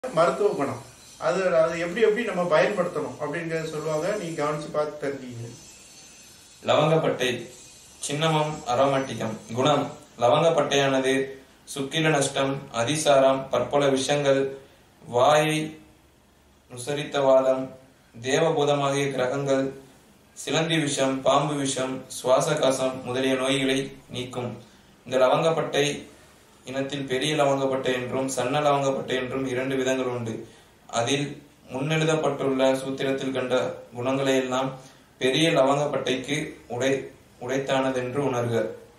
மருத்துவ குணம் அது அது எப்படி எப்படி நம்ம பயன்படுத்தணும் அப்படிங்கறத சொல்லுவாங்க நீங்க கவனிச்சு பார்த்து தெரிஞ்சுங்க லவங்கப்பட்டை சின்னமம் அரோமட்டிகம் குணம் லவங்கப்பட்டையானது சுக்கில நஷ்டம் அதிசாரம் பற்பல விஷங்கள் வாயை நுசரித்த வாதம் தேவபூதமாகிய கிரகங்கள் சிலந்தி விஷம் பாம்பு விஷம் சுவாச காசம் முதலிய நோய்களை நீக்கும் இந்த லவங்கப்பட்டை இனத்தில் பெரிய லவங்கப்பட்டை என்றும் சன்ன லவங்கப்பட்டை என்றும் இரண்டு விதங்கள் உண்டு அதில் முன்னெழுதப்பட்டுள்ள சூத்திரத்தில் கண்ட குணங்களை எல்லாம் பெரிய லவங்கப்பட்டைக்கு உடை உடைத்தானதென்று உணர்க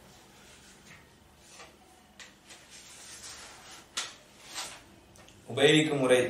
உபயோகிக்கும் முறை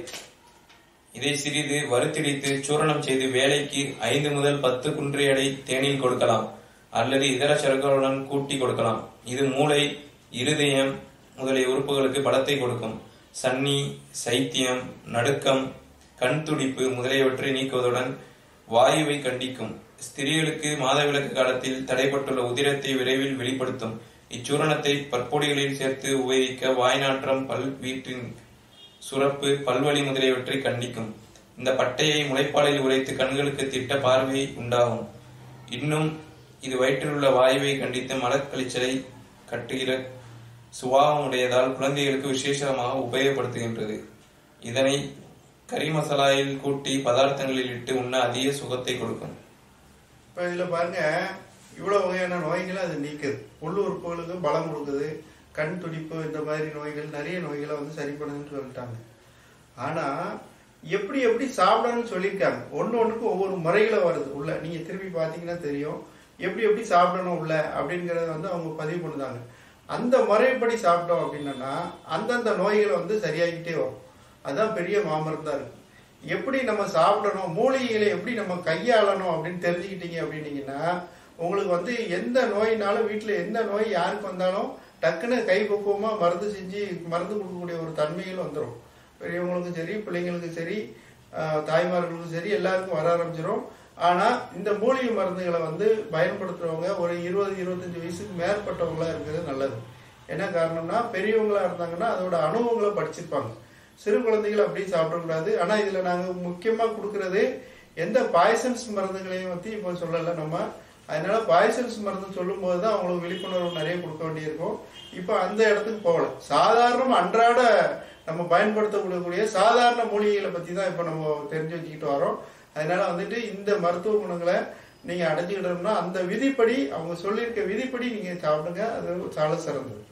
இதை சிறிது வறுத்திடித்து சூரணம் செய்து வேலைக்கு ஐந்து முதல் பத்து குன்றி எடை தேநீர் கொடுக்கலாம் அல்லது இதர சரக்குகளுடன் கூட்டி கொடுக்கலாம் இது மூளை இருதயம் முதலிய உறுப்புகளுக்கு பலத்தை கொடுக்கும் சன்னி சைத்தியம் நடுக்கம் கண் துடிப்பு முதலியவற்றை நீக்குவதுடன் வாயுவை கண்டிக்கும் ஸ்திரீகளுக்கு மாதவிலக்கு காலத்தில் தடைப்பட்டுள்ள உதிரத்தை விரைவில் வெளிப்படுத்தும் இச்சூரணத்தை பற்பொடிகளில் சேர்த்து உபயோகிக்க வாய்நாற்றம் பல் வீட்டின் சுரப்பு பல்வலி முதலியவற்றை கண்டிக்கும் இந்த பட்டையை முளைப்பாலில் உரைத்து கண்களுக்கு திட்ட பார்வை உண்டாகும் இன்னும் இது வயிற்றில் உள்ள வாயுவை கண்டித்து மலக்கழிச்சலை கட்டுகிற சுபாவம் உடையதால் குழந்தைகளுக்கு விசேஷமாக உபயோகப்படுத்துகின்றது இதனை கறி மசாலாவில் கூட்டி பதார்த்தங்களில் இட்டு உண்ண அதிக சுகத்தை கொடுக்கும் இப்ப இதுல பாருங்க இவ்வளவு வகையான நோய்களை அது நீக்குது உள்ள உறுப்புகளுக்கு பலம் கொடுக்குது கண் துடிப்பு இந்த மாதிரி நோய்கள் நிறைய நோய்களை வந்து சரி பண்ணுதுன்னு சொல்லிட்டாங்க ஆனா எப்படி எப்படி சாப்பிடணும்னு சொல்லியிருக்காங்க ஒண்ணு ஒண்ணுக்கு ஒவ்வொரு முறைகளை வருது உள்ள நீங்க திருப்பி பாத்தீங்கன்னா தெரியும் எப்படி எப்படி சாப்பிடணும் உள்ள அப்படிங்கறத வந்து அவங்க பதிவு பண்ணுதாங்க அந்த முறைப்படி சாப்பிட்டோம் அப்படின்னா அந்தந்த நோய்களை வந்து சரியாகிட்டே வரும் அதான் பெரிய மாமருந்தா இருக்கு எப்படி நம்ம சாப்பிடணும் மூலிகைகளை எப்படி நம்ம கையாளணும் அப்படின்னு தெரிஞ்சுக்கிட்டீங்க அப்படின்னீங்கன்னா உங்களுக்கு வந்து எந்த நோயினாலும் வீட்டில் எந்த நோய் யாருக்கு வந்தாலும் டக்குன்னு கைப்பக்குவமா மருந்து செஞ்சு மருந்து கொடுக்கக்கூடிய ஒரு தன்மைகள் வந்துடும் பெரியவங்களுக்கும் சரி பிள்ளைங்களுக்கும் சரி ஆஹ், தாய்மார்களுக்கும் சரி எல்லாருக்கும் வர ஆரம்பிச்சிடும் ஆனா இந்த மூலிகை மருந்துகளை வந்து பயன்படுத்துறவங்க ஒரு இருபது இருபத்தஞ்சு வயசுக்கு மேற்பட்டவங்களா இருக்கிறது நல்லது என்ன காரணம்னா பெரியவங்களா இருந்தாங்கன்னா அதோட அனுபவங்களை படிச்சிருப்பாங்க சிறு குழந்தைகள் அப்படியே சாப்பிடக்கூடாது ஆனா இதுல நாங்க முக்கியமா கொடுக்கறது எந்த பாய்சன்ஸ் மருந்துகளையும் பத்தி இப்போ சொல்லல நம்ம அதனால பாய்சன்ஸ் மருந்து சொல்லும் போது தான் அவங்களுக்கு விழிப்புணர்வு நிறைய கொடுக்க வேண்டியிருக்கும் இப்போ அந்த இடத்துக்கு போகல சாதாரண அன்றாட நம்ம பயன்படுத்தக்கூடிய சாதாரண மூலிகைகளை பத்தி தான் இப்போ நம்ம தெரிஞ்சு வச்சுக்கிட்டு வரோம் அதனால வந்துட்டு இந்த மருத்துவ குணங்களை நீங்க அடைஞ்சுக்கிட்டோம்னா அந்த விதிப்படி அவங்க சொல்லியிருக்க விதிப்படி நீங்க சாப்பிடுங்க அது சால சிறந்தது